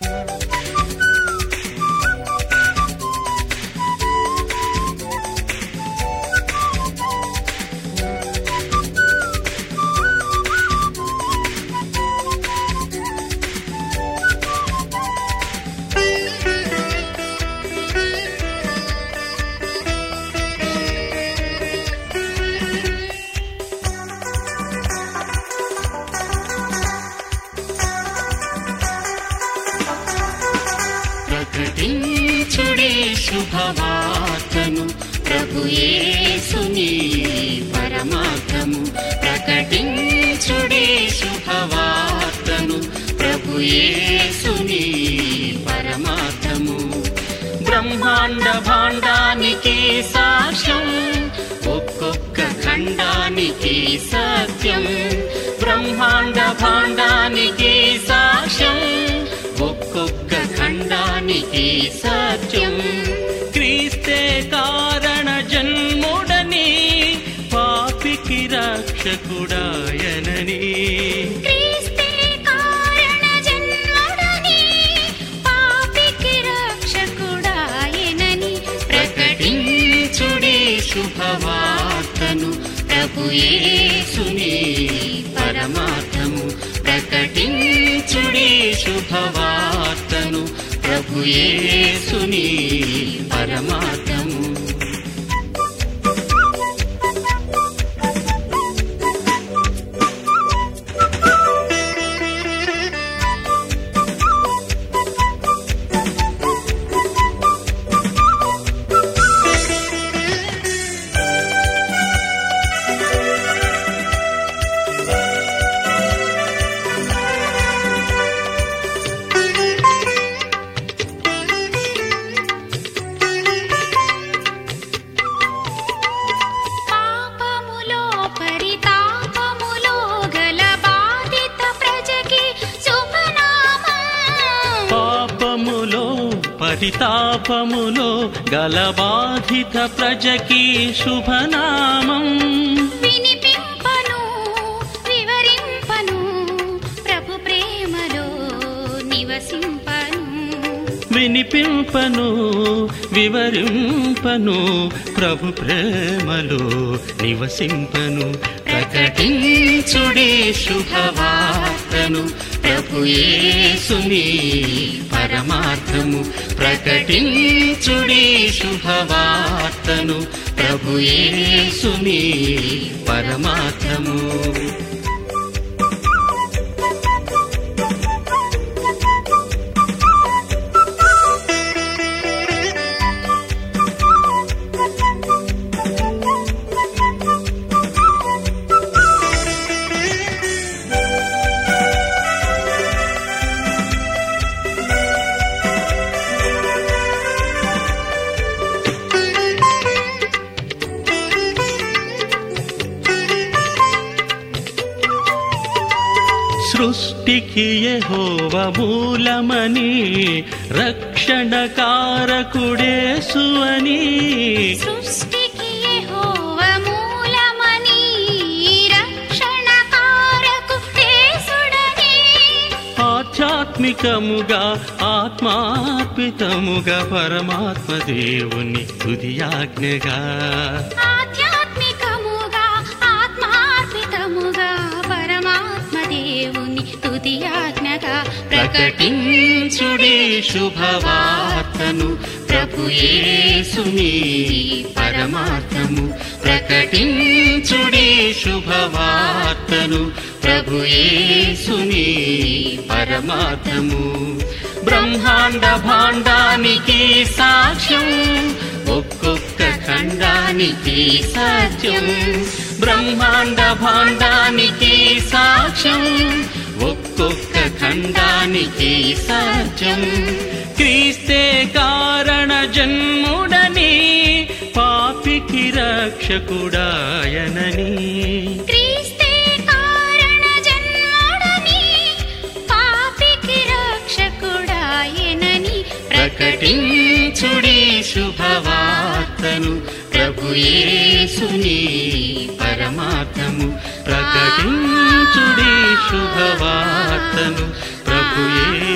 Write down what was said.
ప్రకటించుడే శుభవార్తను ప్రభు యేసుని పరమార్థము ప్రకటించుడే శుభవార్తను ప్రభు యేసుని పరమార్థము బ్రహ్మాండ భాండానికి సాక్ష్యం ఒక్కొక్క ఖండానికి సత్యం బ్రహ్మాండ భాండానికి సాక్ష్యం ఒక్కొక్క ఖండానికి సత్యం క్రీస్తే కారణ జన్ముడని పాపికి రక్షకుడాయనని క్రీస్తే కారణ జన్ముడని పాపికి రక్షకుడాయనని ప్రకటించుడే శుభవార్తను ప్రభు యేసుని పరమార్థము ప్రకటించుడే శుభవార్తను ప్రభు యేసుని పరమార్థము పాపములో పరితాపములో గల బాధిత ప్రజకి శుభనామం పాపములో పరితాపములో గల బాధిత ప్రజకి శుభనామం వినిపింపను వివరింపను ప్రభు ప్రేమలో నివసింపను వినిపింపను వివరింపను ప్రభు ప్రేమలో నివసింపను ప్రకటించుడే శుభవార్తను ప్రభు యేసుని పరమార్థము ప్రకటించుడే శుభవార్తను ప్రభు యేసుని పరమార్థము సృష్టికి యెహోవ మూలమని రక్షణకారకుడేసు అని సృష్టికి యెహోవ మూలమని రక్షణకారకు యేసుడని ఆధ్యాత్మికముగా ఆత్మార్పితముగా పరమాత్మ దేవుని తుదియాజ్ఞగా ఆధ్యాత్మికముగా ఆత్మార్పితముగా పరమాత్మ దేవుని తుది ఆజ్ఞగా ప్రకటించుడే శుభవార్తను ప్రభు యేసుని పరమార్థము ప్రకటించుడే శుభవార్తను ప్రభు యేసుని పరమార్థము బ్రహ్మాండ భాండానికి సాక్ష్యం ఒక్కొక్క ఖండానికి సత్యం బ్రహ్మాండ భాండానికి సాక్ష్యం ఒక్కొక్క ఖండానికి సత్యం క్రీస్తే కారణ జన్ముడని పాపికి రక్షకుడాయనని క్రీస్తే కారణ జన్ముడని పాపికి రక్షకుడాయనని ప్రకటించుడి శుభవార్తను ప్రభు యేసుని పరమార్థము ప్రకటించుడి శుభవార్తను ప్రభు